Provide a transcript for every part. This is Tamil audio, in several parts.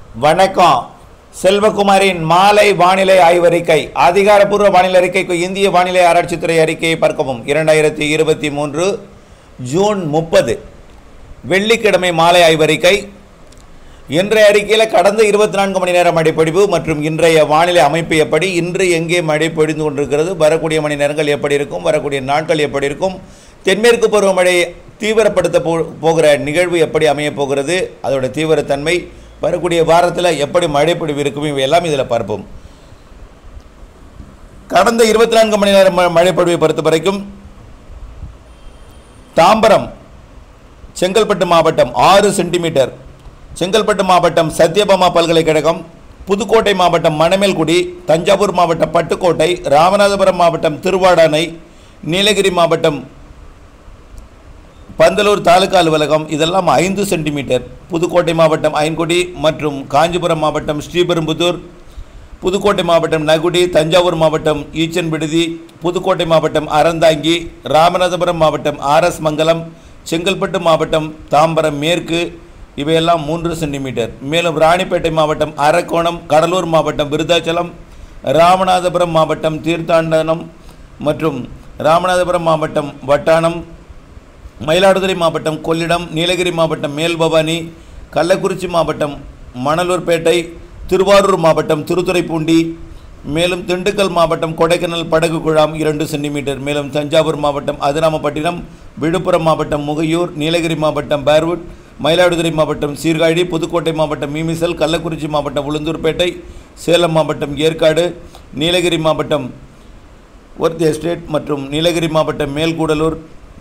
வணக்கம் செல்வகுமாரின் மாலை வானிலை ஆய்வறிக்கை அதிகாரப்பூர்வ வானிலை அறிக்கைக்கு இந்திய வானிலை ஆராய்ச்சித்துறை அறிக்கையை பார்க்கவும் இரண்டாயிரத்தி இருபத்தி மூன்று ஜூன் முப்பது வெள்ளிக்கிழமை மாலை ஆய்வறிக்கை இன்றைய அறிக்கையில் கடந்த இருபத்தி நான்கு மணி நேர மழைப்பொழிவு மற்றும் இன்றைய வானிலை அமைப்பு எப்படி இன்று எங்கே மழை பொழிந்து கொண்டிருக்கிறது வரக்கூடிய மணி நேரங்கள் எப்படி இருக்கும் வரக்கூடிய நாட்கள் எப்படி இருக்கும் தென்மேற்கு பருவமழை தீவிரப்படுத்த போ போகிற நிகழ்வு எப்படி அமையப் போகிறது அதோட தீவிரத்தன்மை வரக்கூடிய வாரத்தில் எப்படி மழைப்பொழிவு இருக்கும் இவையெல்லாம் இதில் பார்ப்போம் கடந்த இருபத்தி நான்கு மணி நேரம் ம- மழைப்பொழிவை பொறுத்த வரைக்கும் தாம்பரம் செங்கல்பட்டு மாவட்டம் ஆறு சென்டிமீட்டர் செங்கல்பட்டு மாவட்டம் சத்யபாமா பல்கலைக்கழகம் புதுக்கோட்டை மாவட்டம் மணமேல்குடி தஞ்சாவூர் மாவட்டம் பட்டுக்கோட்டை ராமநாதபுரம் மாவட்டம் திருவாடானை நீலகிரி மாவட்டம் பந்தலூர் தாலுகா அலுவலகம் இதெல்லாம் ஐந்து சென்டிமீட்டர் புதுக்கோட்டை மாவட்டம் ஐன்குடி மற்றும் காஞ்சிபுரம் மாவட்டம் ஸ்ரீபெரும்புதூர் புதுக்கோட்டை மாவட்டம் நகுடி தஞ்சாவூர் மாவட்டம் ஈச்சன் விடுதி புதுக்கோட்டை மாவட்டம் அறந்தாங்கி ராமநாதபுரம் மாவட்டம் ஆர்எஸ் மங்கலம் செங்கல்பட்டு மாவட்டம் தாம்பரம் மேற்கு இவையெல்லாம் மூன்று சென்டிமீட்டர் மேலும் ராணிப்பேட்டை மாவட்டம் அரக்கோணம் கடலூர் மாவட்டம் விருதாச்சலம் ராமநாதபுரம் மாவட்டம் தீர்த்தாண்டனம் மற்றும் ராமநாதபுரம் மாவட்டம் வட்டானம் மயிலாடுதுறை மாவட்டம் கொள்ளிடம் நீலகிரி மாவட்டம் மேல்பவானி கள்ளக்குறிச்சி மாவட்டம் மணலூர்பேட்டை திருவாரூர் மாவட்டம் திருத்துறைப்பூண்டி மேலும் திண்டுக்கல் மாவட்டம் கொடைக்கானல் படகு குழாம் இரண்டு சென்டிமீட்டர் மேலும் தஞ்சாவூர் மாவட்டம் அதிராமப்பட்டினம் விழுப்புரம் மாவட்டம் முகையூர் நீலகிரி மாவட்டம் பேர்வுட் மயிலாடுதுறை மாவட்டம் சீர்காழி புதுக்கோட்டை மாவட்டம் மீமிசல் கள்ளக்குறிச்சி மாவட்டம் உளுந்தூர்பேட்டை சேலம் மாவட்டம் ஏற்காடு நீலகிரி மாவட்டம் ஒர்த் எஸ்டேட் மற்றும் நீலகிரி மாவட்டம் மேல்கூடலூர்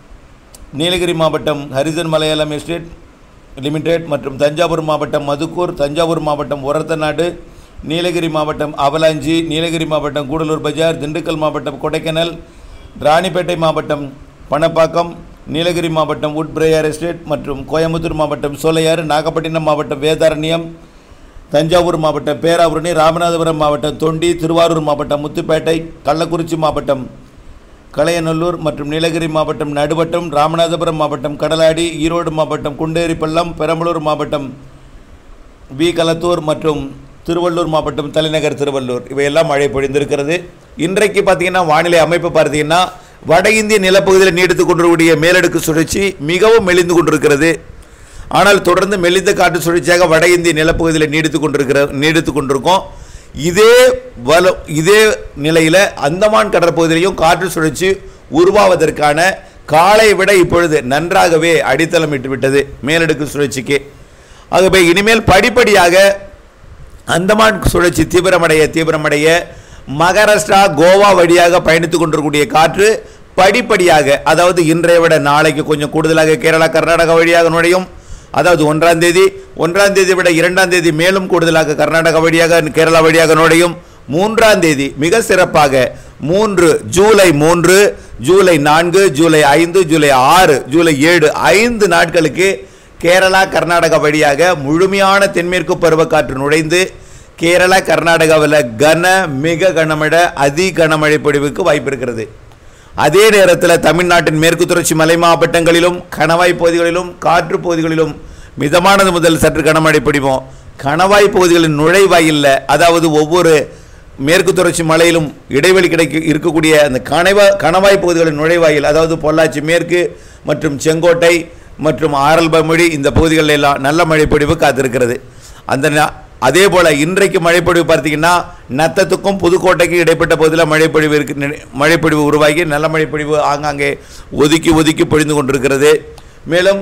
நீலகிரி மாவட்டம் ஹரிசன் மலையாளம் எஸ்டேட் லிமிடெட் மற்றும் தஞ்சாவூர் மாவட்டம் மதுக்கூர் தஞ்சாவூர் மாவட்டம் ஒரத்தநாடு நீலகிரி மாவட்டம் அவலாஞ்சி நீலகிரி மாவட்டம் கூடலூர் பஜார் திண்டுக்கல் மாவட்டம் கொடைக்கானல் ராணிப்பேட்டை மாவட்டம் பணப்பாக்கம் நீலகிரி மாவட்டம் உட்பிரேயர் எஸ்டேட் மற்றும் கோயம்புத்தூர் மாவட்டம் சோலையாறு நாகப்பட்டினம் மாவட்டம் வேதாரண்யம் தஞ்சாவூர் மாவட்டம் பேராவூரணி ராமநாதபுரம் மாவட்டம் தொண்டி திருவாரூர் மாவட்டம் முத்துப்பேட்டை கள்ளக்குறிச்சி மாவட்டம் கலையநல்லூர் மற்றும் நீலகிரி மாவட்டம் நடுவட்டம் ராமநாதபுரம் மாவட்டம் கடலாடி ஈரோடு மாவட்டம் குண்டேரிப்பள்ளம் பெரம்பலூர் மாவட்டம் வி களத்தூர் மற்றும் திருவள்ளூர் மாவட்டம் தலைநகர் திருவள்ளூர் இவையெல்லாம் மழை பொழிந்திருக்கிறது இன்றைக்கு பார்த்தீங்கன்னா வானிலை அமைப்பு பார்த்தீங்கன்னா வட இந்திய நிலப்பகுதியில் நீடித்து கொண்டிருக்கூடிய மேலடுக்கு சுழற்சி மிகவும் மெலிந்து கொண்டிருக்கிறது ஆனால் தொடர்ந்து மெலிந்த காற்று சுழற்சியாக வட இந்திய நிலப்பகுதியில் நீடித்து கொண்டிருக்கிற நீடித்து கொண்டிருக்கோம் இதே வல இதே நிலையில் அந்தமான் கடற்பகுதியிலையும் காற்று சுழற்சி உருவாவதற்கான காலை விட இப்பொழுது நன்றாகவே அடித்தளமிட்டு விட்டது மேலடுக்கு சுழற்சிக்கு ஆகவே இனிமேல் படிப்படியாக அந்தமான் சுழற்சி தீவிரமடைய தீவிரமடைய மகாராஷ்டிரா கோவா வழியாக பயணித்துக் கொண்டிருக்கக்கூடிய காற்று படிப்படியாக அதாவது இன்றைய விட நாளைக்கு கொஞ்சம் கூடுதலாக கேரளா கர்நாடகா வழியாக நுழையும் அதாவது ஒன்றாம் தேதி ஒன்றாம் தேதி விட இரண்டாம் தேதி மேலும் கூடுதலாக கர்நாடகா வழியாக கேரளா வழியாக நுழையும் மூன்றாம் தேதி மிக சிறப்பாக மூன்று ஜூலை மூன்று ஜூலை நான்கு ஜூலை ஐந்து ஜூலை ஆறு ஜூலை ஏழு ஐந்து நாட்களுக்கு கேரளா கர்நாடகா வழியாக முழுமையான தென்மேற்கு பருவக்காற்று நுழைந்து கேரளா கர்நாடகாவில் கன மிக கனமழை அதி கனமழை பொழிவுக்கு வாய்ப்பு இருக்கிறது அதே நேரத்தில் தமிழ்நாட்டின் மேற்கு தொடர்ச்சி மலை மாவட்டங்களிலும் கணவாய் பகுதிகளிலும் காற்று பகுதிகளிலும் மிதமானது முதல் சற்று கனமழை பொழிவோம் கணவாய் பகுதிகளின் நுழைவாயில்ல அதாவது ஒவ்வொரு மேற்கு தொடர்ச்சி மலையிலும் இடைவெளி கிடைக்க இருக்கக்கூடிய அந்த கணவா கணவாய் பகுதிகளின் நுழைவாயில் அதாவது பொள்ளாச்சி மேற்கு மற்றும் செங்கோட்டை மற்றும் ஆரல்பமொழி இந்த பகுதிகளில் எல்லாம் நல்ல மழைப்பொழிவு காத்திருக்கிறது அந்த நா- அதே போல் இன்றைக்கு மழைப்பொழிவு பார்த்தீங்கன்னா நத்தத்துக்கும் புதுக்கோட்டைக்கும் இடைப்பட்ட பகுதியில் மழைப்பொழிவு இருக்கு நி- மழைப்பொழிவு உருவாகி நல்ல மழைப்பொழிவு ஆங்காங்கே ஒதுக்கி ஒதுக்கி பொழிந்து கொண்டிருக்கிறது மேலும்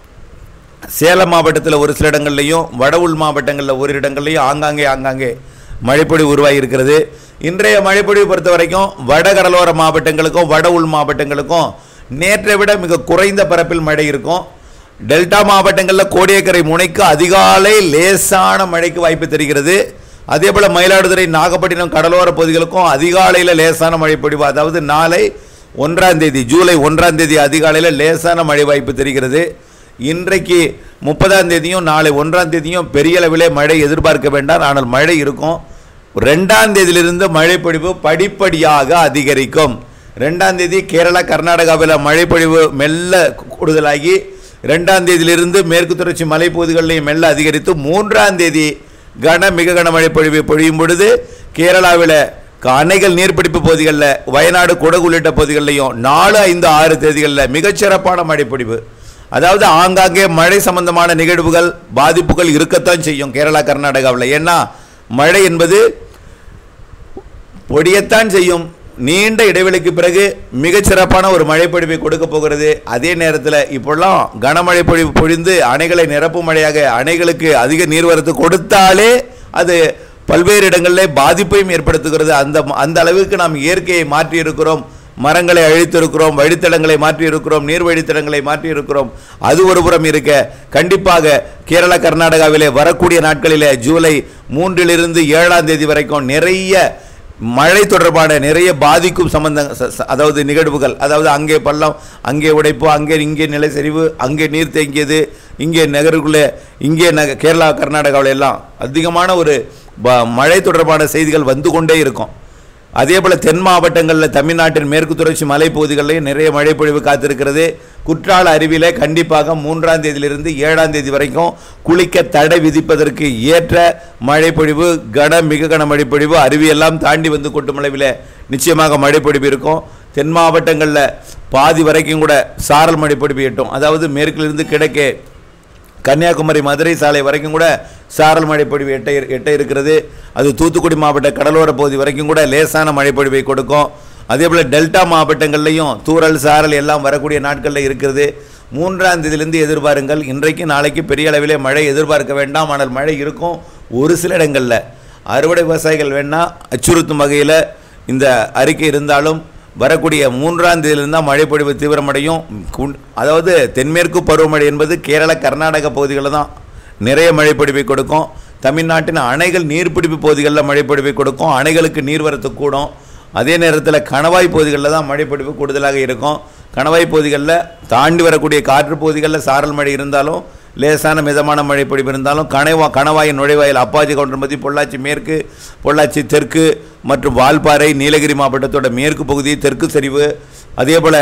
சேலம் மாவட்டத்தில் ஒரு சில இடங்கள்லையும் வட உள் மாவட்டங்களில் ஒரு இடங்கள்லையும் ஆங்காங்கே ஆங்காங்கே மழைப்பொழிவு உருவாகி இருக்கிறது இன்றைய மழைப்பொழிவு பொறுத்த வரைக்கும் வட கடலோர மாவட்டங்களுக்கும் வட உள் மாவட்டங்களுக்கும் நேற்றை விட மிக குறைந்த பரப்பில் மழை இருக்கும் டெல்டா மாவட்டங்களில் கோடியக்கரை முனைக்கு அதிகாலை லேசான மழைக்கு வாய்ப்பு தெரிகிறது அதே போல் மயிலாடுதுறை நாகப்பட்டினம் கடலோர பகுதிகளுக்கும் அதிகாலையில் லேசான மழை பொழிவு அதாவது நாளை ஒன்றாம் தேதி ஜூலை ஒன்றாம் தேதி அதிகாலையில் லேசான மழை வாய்ப்பு தெரிகிறது இன்றைக்கு முப்பதாம் தேதியும் நாளை ஒன்றாம் தேதியும் பெரிய அளவிலே மழை எதிர்பார்க்க வேண்டாம் ஆனால் மழை இருக்கும் ரெண்டாம் தேதியிலிருந்து மழைப்பொழிவு படிப்படியாக அதிகரிக்கும் ரெண்டாம் தேதி கேரளா கர்நாடகாவில் மழைப்பொழிவு மெல்ல கூடுதலாகி ரெண்டாம் தேதியிலிருந்து மேற்கு தொடர்ச்சி மலைப்பகுதிகளில் மெல்ல அதிகரித்து மூன்றாம் தேதி கன மிக கனமழை பொழிவு பொழியும் பொழுது கேரளாவில் அணைகள் நீர்பிடிப்பு பகுதிகளில் வயநாடு குடகு உள்ளிட்ட பகுதிகளிலையும் நாலு ஐந்து ஆறு தேதிகளில் மிகச்சிறப்பான மழைப்பொழிவு அதாவது ஆங்காங்கே மழை சம்பந்தமான நிகழ்வுகள் பாதிப்புகள் இருக்கத்தான் செய்யும் கேரளா கர்நாடகாவில் ஏன்னா மழை என்பது பொடியத்தான் செய்யும் நீண்ட இடைவெளிக்கு பிறகு மிகச்சிறப்பான ஒரு மழைப்பொழிவை கொடுக்க போகிறது அதே நேரத்தில் இப்போல்லாம் கனமழை பொழிவு பொழிந்து அணைகளை நிரப்பும் மழையாக அணைகளுக்கு அதிக நீர்வரத்து கொடுத்தாலே அது பல்வேறு இடங்களில் பாதிப்பையும் ஏற்படுத்துகிறது அந்த அந்த அளவுக்கு நாம் இயற்கையை மாற்றி இருக்கிறோம் மரங்களை அழித்திருக்கிறோம் வழித்தடங்களை மாற்றி இருக்கிறோம் நீர் வழித்தடங்களை மாற்றி இருக்கிறோம் அது ஒரு புறம் இருக்க கண்டிப்பாக கேரள கர்நாடகாவிலே வரக்கூடிய நாட்களிலே ஜூலை மூன்றிலிருந்து ஏழாம் தேதி வரைக்கும் நிறைய மழை தொடர்பான நிறைய பாதிக்கும் சம்பந்த ச- ச- அதாவது நிகழ்வுகள் அதாவது அங்கே பள்ளம் அங்கே உடைப்பு அங்கே இங்கே நிலச்சரிவு அங்கே நீர் தேங்கியது இங்கே நகருக்குள்ளே இங்கே நக கேரளா கர்நாடகாவில் எல்லாம் அதிகமான ஒரு ப- மழை தொடர்பான செய்திகள் வந்து கொண்டே இருக்கும் அதே போல் தென் மாவட்டங்களில் தமிழ்நாட்டின் மேற்கு தொடர்ச்சி மலைப்பகுதிகளிலையும் நிறைய மழைப்பொழிவு காத்திருக்கிறது குற்றால அருவியிலே கண்டிப்பாக மூன்றாம் தேதியிலிருந்து ஏழாம் தேதி வரைக்கும் குளிக்க தடை விதிப்பதற்கு ஏற்ற மழைப்பொழிவு கன மிக கன மழைப்பொழிவு அருவியெல்லாம் தாண்டி வந்து கொட்டும் அளவில் நிச்சயமாக மழைப்பொழிவு இருக்கும் தென் மாவட்டங்களில் பாதி வரைக்கும் கூட சாரல் மழைப்பொழிவு எட்டும் அதாவது மேற்கிலிருந்து கிழக்கே கன்னியாகுமரி மதுரை சாலை வரைக்கும் கூட சாரல் மழைப்பொழிவு எட்ட இரு- எட்ட இருக்கிறது அது தூத்துக்குடி மாவட்ட கடலோர பகுதி வரைக்கும் கூட லேசான மழைப்பொழிவை கொடுக்கும் அதே போல் டெல்டா மாவட்டங்கள்லையும் தூறல் சாரல் எல்லாம் வரக்கூடிய நாட்களில் இருக்கிறது மூன்றாம் தேதியிலிருந்து எதிர்பாருங்கள் இன்றைக்கு நாளைக்கு பெரிய அளவிலே மழை எதிர்பார்க்க வேண்டாம் ஆனால் மழை இருக்கும் ஒரு சில இடங்களில் அறுவடை விவசாயிகள் வேணால் அச்சுறுத்தும் வகையில் இந்த அறிக்கை இருந்தாலும் வரக்கூடிய மூன்றாம் தேதியிலிருந்து தான் மழைப்பொழிவு தீவிரமடையும் குன்- அதாவது தென்மேற்கு பருவமழை என்பது கேரள கர்நாடக பகுதிகளில் தான் நிறைய மழைப்பொழிவை கொடுக்கும் தமிழ்நாட்டின் அணைகள் நீர்பிடிப்பு பகுதிகளில் மழைப்பொழிவை கொடுக்கும் அணைகளுக்கு நீர்வரத்து கூடும் அதே நேரத்தில் கணவாய் பகுதிகளில் தான் மழைப்பொழிவு கூடுதலாக இருக்கும் கணவாய் பகுதிகளில் தாண்டி வரக்கூடிய காற்று பகுதிகளில் சாரல் மழை இருந்தாலும் லேசான மிதமான மழை பொழிவு இருந்தாலும் கணவா கணவாயின் நுழைவாயில் அப்பாச்சி கவுண்டர்மதி பொள்ளாச்சி மேற்கு பொள்ளாச்சி தெற்கு மற்றும் வால்பாறை நீலகிரி மாவட்டத்தோட மேற்கு பகுதி தெற்கு சரிவு அதே போல்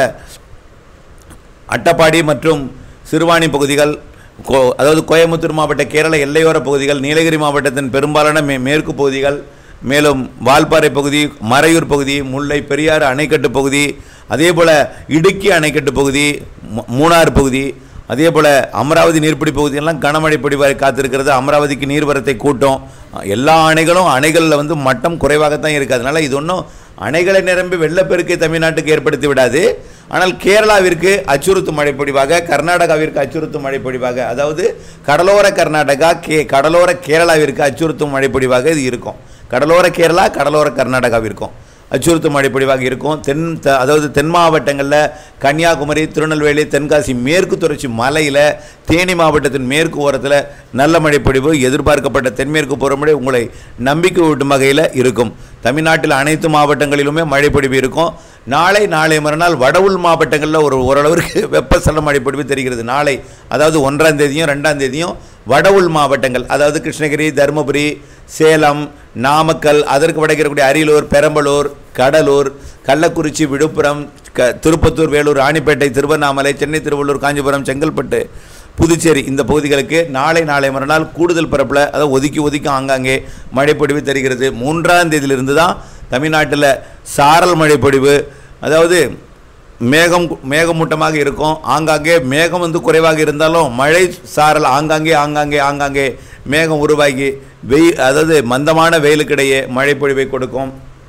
அட்டப்பாடி மற்றும் சிறுவாணி பகுதிகள் கோ அதாவது கோயம்புத்தூர் மாவட்ட கேரள எல்லையோர பகுதிகள் நீலகிரி மாவட்டத்தின் பெரும்பாலான மே மேற்கு பகுதிகள் மேலும் வால்பாறை பகுதி மறையூர் பகுதி முல்லை பெரியாறு அணைக்கட்டு பகுதி அதே போல் இடுக்கி அணைக்கட்டு பகுதி மூ- மூணார் பகுதி அதே போல் அமராவதி நீர்பிடி பகுதியெல்லாம் கனமழை பொழிவாய் காத்திருக்கிறது அமராவதிக்கு நீர்வரத்தை கூட்டும் எல்லா அணைகளும் அணைகளில் வந்து மட்டம் குறைவாகத்தான் இருக்குது அதனால இது ஒன்றும் அணைகளை நிரம்பி வெள்ளப்பெருக்கை தமிழ்நாட்டுக்கு ஏற்படுத்தி விடாது ஆனால் கேரளாவிற்கு அச்சுறுத்தும் மழைப்பொழிவாக கர்நாடகாவிற்கு அச்சுறுத்தும் மழைப்பொழிவாக அதாவது கடலோர கர்நாடகா கே கடலோர கேரளாவிற்கு அச்சுறுத்தும் மழைப்பொழிவாக இது இருக்கும் கடலோர கேரளா கடலோர கர்நாடகாவிற்கும் அச்சுறுத்தும் மழைப்பொழிவாக இருக்கும் தென் த- அதாவது தென் மாவட்டங்களில் கன்னியாகுமரி திருநெல்வேலி தென்காசி மேற்கு தொடர்ச்சி மலையில் தேனி மாவட்டத்தின் மேற்கு ஓரத்தில் நல்ல மழைப்பொழிவு எதிர்பார்க்கப்பட்ட தென்மேற்கு பருவமழை உங்களை நம்பிக்கை ஊட்டும் வகையில் இருக்கும் தமிழ்நாட்டில் அனைத்து மாவட்டங்களிலுமே மழைப்பொழிவு இருக்கும் நாளை நாளை மறுநாள் வடவுள் மாவட்டங்களில் ஒரு ஓரளவிற்கு வெப்பசலன மழைப்பொழிவு தெரிகிறது நாளை அதாவது ஒன்றாம் தேதியும் ரெண்டாம் தேதியும் வடவுள் மாவட்டங்கள் அதாவது கிருஷ்ணகிரி தருமபுரி சேலம் நாமக்கல் அதற்கு வடக்கிறக்கூடிய அரியலூர் பெரம்பலூர் கடலூர் கள்ளக்குறிச்சி விழுப்புரம் க திருப்பத்தூர் வேலூர் ராணிப்பேட்டை திருவண்ணாமலை சென்னை திருவள்ளூர் காஞ்சிபுரம் செங்கல்பட்டு புதுச்சேரி இந்த பகுதிகளுக்கு நாளை நாளை மறுநாள் கூடுதல் பரப்பில் அதை ஒதுக்கி ஒதுக்கி ஆங்காங்கே மழைப்பொழிவு தெரிகிறது மூன்றாம் தேதியிலிருந்து தான் தமிழ்நாட்டில் சாரல் மழைப்பொழிவு அதாவது மேகம் மேகமூட்டமாக இருக்கும் ஆங்காங்கே மேகம் வந்து குறைவாக இருந்தாலும் மழை சாரல் ஆங்காங்கே ஆங்காங்கே ஆங்காங்கே மேகம் உருவாகி வெயில் அதாவது மந்தமான வெயிலுக்கிடையே மழைப்பொழிவை கொடுக்கும்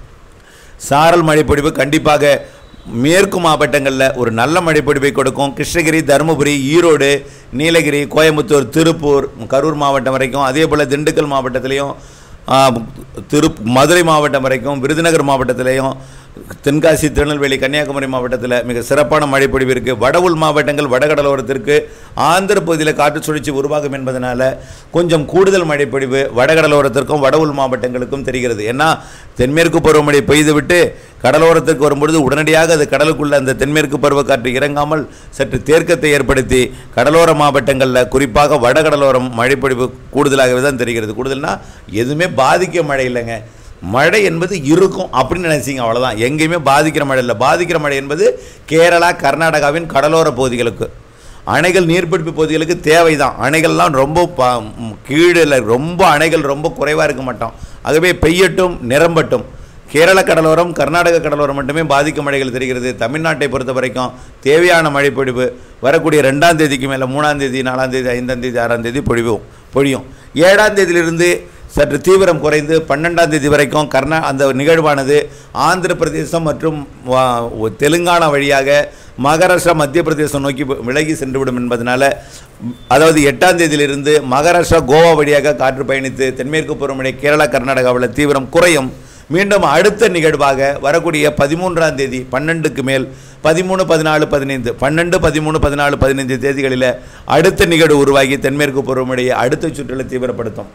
சாரல் மழைப்பொழிவு கண்டிப்பாக மேற்கு மாவட்டங்களில் ஒரு நல்ல மழைப்பொழிவை கொடுக்கும் கிருஷ்ணகிரி தருமபுரி ஈரோடு நீலகிரி கோயம்புத்தூர் திருப்பூர் கரூர் மாவட்டம் வரைக்கும் அதே போல் திண்டுக்கல் மாவட்டத்திலையும் ஆ, திரு மதுரை மாவட்டம் வரைக்கும் விருதுநகர் மாவட்டத்திலையும் தென்காசி திருநெல்வேலி கன்னியாகுமரி மாவட்டத்தில் மிக சிறப்பான மழைப்பொழிவு இருக்குது வடவுள் மாவட்டங்கள் வடகடலோரத்திற்கு ஆந்திர பகுதியில் காற்று சுழற்சி உருவாகும் என்பதனால கொஞ்சம் கூடுதல் மழைப்பொழிவு வடகடலோரத்திற்கும் வடவுள் மாவட்டங்களுக்கும் தெரிகிறது ஏன்னா தென்மேற்கு பருவமழை பெய்துவிட்டு கடலோரத்திற்கு வரும்பொழுது உடனடியாக அது கடலுக்குள்ள அந்த தென்மேற்கு பருவக்காற்று இறங்காமல் சற்று தேர்க்கத்தை ஏற்படுத்தி கடலோர மாவட்டங்களில் குறிப்பாக வடகடலோரம் மழைப்பொழிவு கூடுதலாகவே தான் தெரிகிறது கூடுதல்னா எதுவுமே பாதிக்க மழை இல்லைங்க மழை என்பது இருக்கும் அப்படின்னு நினைச்சிங்க அவ்வளவுதான் எங்கேயுமே பாதிக்கிற மழை இல்லை பாதிக்கிற மழை என்பது கேரளா கர்நாடகாவின் கடலோர பகுதிகளுக்கு அணைகள் நீர்பிடிப்பு பகுதிகளுக்கு தேவை தான் அணைகள்லாம் ரொம்ப ப கீழில் ரொம்ப அணைகள் ரொம்ப குறைவாக இருக்க மாட்டோம் ஆகவே பெய்யட்டும் நிரம்பட்டும் கேரள கடலோரம் கர்நாடக கடலோரம் மட்டுமே பாதிக்கும் மழைகள் தெரிகிறது தமிழ்நாட்டை பொறுத்த வரைக்கும் தேவையான மழை பொழிவு வரக்கூடிய ரெண்டாம் தேதிக்கு மேலே மூணாம் தேதி நாலாம் தேதி ஐந்தாம் தேதி ஆறாம் தேதி பொழிவும் பொழியும் ஏழாம் தேதியிலிருந்து சற்று தீவிரம் குறைந்து பன்னெண்டாம் தேதி வரைக்கும் கர்நா அந்த நிகழ்வானது ஆந்திர பிரதேசம் மற்றும் வா- தெலுங்கானா வழியாக மகாராஷ்டிரா மத்திய பிரதேசம் நோக்கி விலகி சென்றுவிடும் என்பதனால ம், அதாவது எட்டாம் தேதியிலிருந்து மகாராஷ்டிரா கோவா வழியாக காற்று பயணித்து தென்மேற்கு பருவமழை கேரளா கர்நாடகாவில் தீவிரம் குறையும் மீண்டும் அடுத்த நிகழ்வாக வரக்கூடிய பதிமூன்றாம் தேதி பன்னெண்டுக்கு மேல் பதிமூணு பதினாலு பதினைந்து பன்னெண்டு பதிமூணு பதினாலு பதினைந்து தேதிகளில் அடுத்த நிகழ்வு உருவாகி தென்மேற்கு பருவமழையை அடுத்த சுற்றில் தீவிரப்படுத்தும்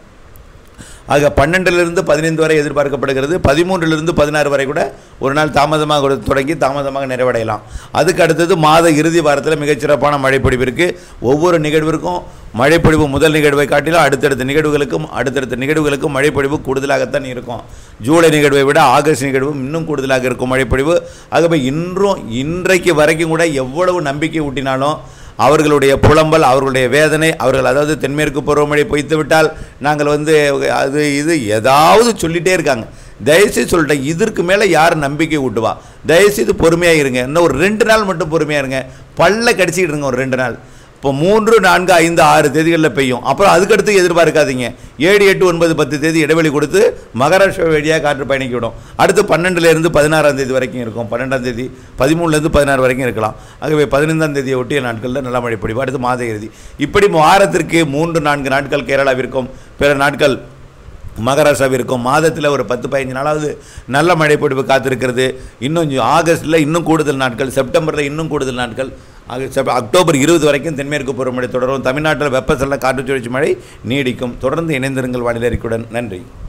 ஆக பன்னெண்டிலிருந்து பதினைந்து வரை எதிர்பார்க்கப்படுகிறது பதிமூன்றிலிருந்து பதினாறு வரை கூட ஒரு நாள் தாமதமாக கூட தொடங்கி தாமதமாக நிறைவடையலாம் அதுக்கு அடுத்தது மாத இறுதி வாரத்தில் மிகச்சிறப்பான மழைப்பொழிவு இருக்குது ஒவ்வொரு நிகழ்விற்கும் மழைப்பொழிவு முதல் நிகழ்வை காட்டிலும் அடுத்தடுத்த நிகழ்வுகளுக்கும் அடுத்தடுத்த நிகழ்வுகளுக்கும் மழைப்பொழிவு கூடுதலாகத்தான் இருக்கும் ஜூலை நிகழ்வை விட ஆகஸ்ட் நிகழ்வு இன்னும் கூடுதலாக இருக்கும் மழைப்பொழிவு ஆகவே இன்றும் இன்றைக்கு வரைக்கும் கூட எவ்வளவு நம்பிக்கை ஊட்டினாலும் அவர்களுடைய புலம்பல் அவர்களுடைய வேதனை அவர்கள் அதாவது தென்மேற்கு பருவமழை பொய்த்து விட்டால் நாங்கள் வந்து அது இது ஏதாவது சொல்லிட்டே இருக்காங்க தயவுசெய்து சொல்லிட்டேன் இதற்கு மேலே யார் நம்பிக்கை ஊட்டுவா தயவுசெய்து பொறுமையாக இருங்க இன்னும் ஒரு ரெண்டு நாள் மட்டும் பொறுமையாக இருங்க பல்ல கடிச்சிக்கிட்டு இருங்க ஒரு ரெண்டு நாள் இப்போ மூன்று நான்கு ஐந்து ஆறு தேதிகளில் பெய்யும் அப்புறம் அதுக்கடுத்து எதிர்பார்க்காதீங்க ஏழு எட்டு ஒன்பது பத்து தேதி இடைவெளி கொடுத்து மகாராஷ்டிரா வழியாக காற்று பயணிக்க விடும் அடுத்து பன்னெண்டுலேருந்து பதினாறாம் தேதி வரைக்கும் இருக்கும் பன்னெண்டாம் தேதி பதிமூணுலேருந்து பதினாறு வரைக்கும் இருக்கலாம் ஆகவே பதினைந்தாம் தேதியை ஒட்டிய நாட்களில் நல்ல மழை பொழிவு அடுத்து மாத இறுதி இப்படி வாரத்திற்கு மூன்று நான்கு நாட்கள் கேரளாவிற்கும் பிற நாட்கள் மகாராஷ்டிராவிற்கும் மாதத்தில் ஒரு பத்து பதினஞ்சு நாளாவது நல்ல மழை பொழிவு காத்திருக்கிறது இன்னும் ஆகஸ்ட்டில் இன்னும் கூடுதல் நாட்கள் செப்டம்பரில் இன்னும் கூடுதல் நாட்கள் ஆக செப் அக்டோபர் இருபது வரைக்கும் தென்மேற்கு பருவமழை தொடரும் தமிழ்நாட்டில் வெப்பசலன காற்று சுழற்சி மழை நீடிக்கும் தொடர்ந்து இணைந்திருங்கள் வானிலை அறிக்கையுடன் நன்றி